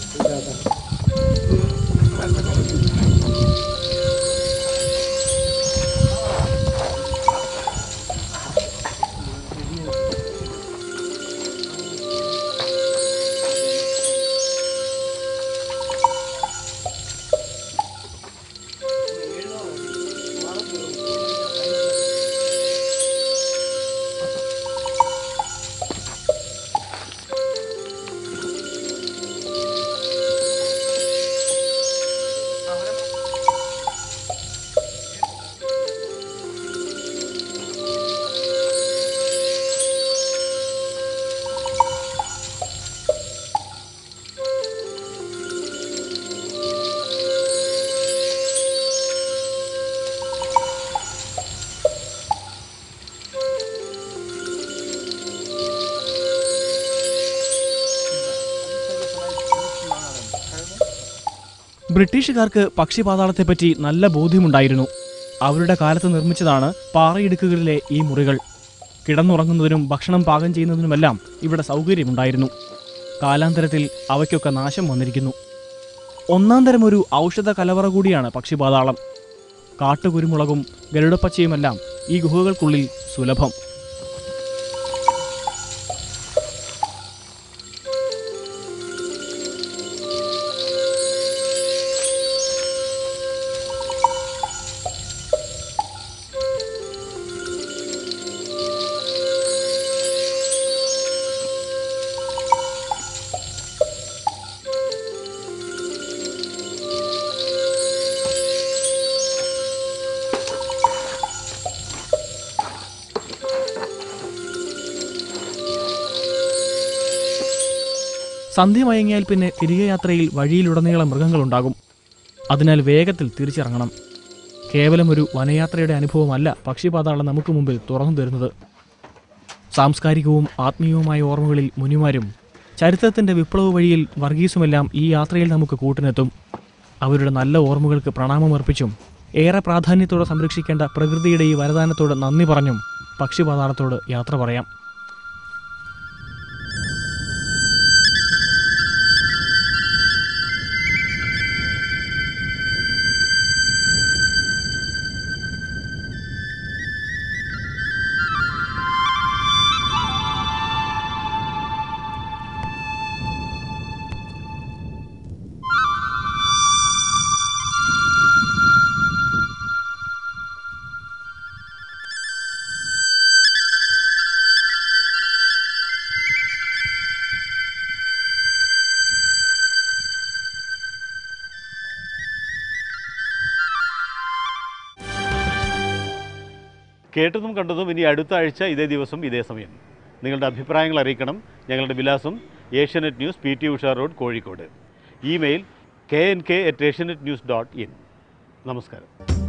ബ്രിട്ടീഷുകാർക്ക് പക്ഷിപാതാളത്തെപ്പറ്റി നല്ല ബോധ്യമുണ്ടായിരുന്നു അവരുടെ കാലത്ത് നിർമ്മിച്ചതാണ് പാറയിടുക്കുകളിലെ ഈ മുറികൾ കിടന്നുറങ്ങുന്നതിനും ഭക്ഷണം പാകം ചെയ്യുന്നതിനുമെല്ലാം ഇവിടെ സൗകര്യമുണ്ടായിരുന്നു കാലാന്തരത്തിൽ അവയ്ക്കൊക്കെ നാശം വന്നിരിക്കുന്നു ഒന്നാം തരം ഒരു ഔഷധ കലവറ കൂടിയാണ് പക്ഷിപാതാളം കാട്ടുകുരുമുളകും ഗരുഡപ്പച്ചയുമെല്ലാം ഈ ഗുഹകൾക്കുള്ളിൽ സുലഭം സന്ധ്യ മയങ്ങിയാൽ പിന്നെ തിരികെ യാത്രയിൽ വഴിയിലുടനീളം മൃഗങ്ങളുണ്ടാകും അതിനാൽ വേഗത്തിൽ തിരിച്ചിറങ്ങണം കേവലം ഒരു വനയാത്രയുടെ അനുഭവമല്ല പക്ഷിപാതാളം നമുക്ക് മുമ്പിൽ തുറന്നു തരുന്നത് സാംസ്കാരികവും ആത്മീയവുമായ ഓർമ്മകളിൽ മുനിമാരും ചരിത്രത്തിന്റെ വിപ്ലവ വഴിയിൽ വർഗീസുമെല്ലാം ഈ യാത്രയിൽ നമുക്ക് കൂട്ടിനെത്തും അവരുടെ നല്ല ഓർമ്മകൾക്ക് പ്രണാമമർപ്പിച്ചും ഏറെ പ്രാധാന്യത്തോടെ സംരക്ഷിക്കേണ്ട പ്രകൃതിയുടെ ഈ വരദാനത്തോട് നന്ദി പറഞ്ഞും പക്ഷിപാതാളത്തോട് യാത്ര പറയാം കേട്ടതും കണ്ടതും ഇനി അടുത്ത ആഴ്ച ഇതേ ദിവസം ഇതേ സമയം നിങ്ങളുടെ അഭിപ്രായങ്ങൾ അറിയിക്കണം ഞങ്ങളുടെ വിലാസം Asianet news P T Usha road Kozhikode email K N K at Asianet news dot in നമസ്കാരം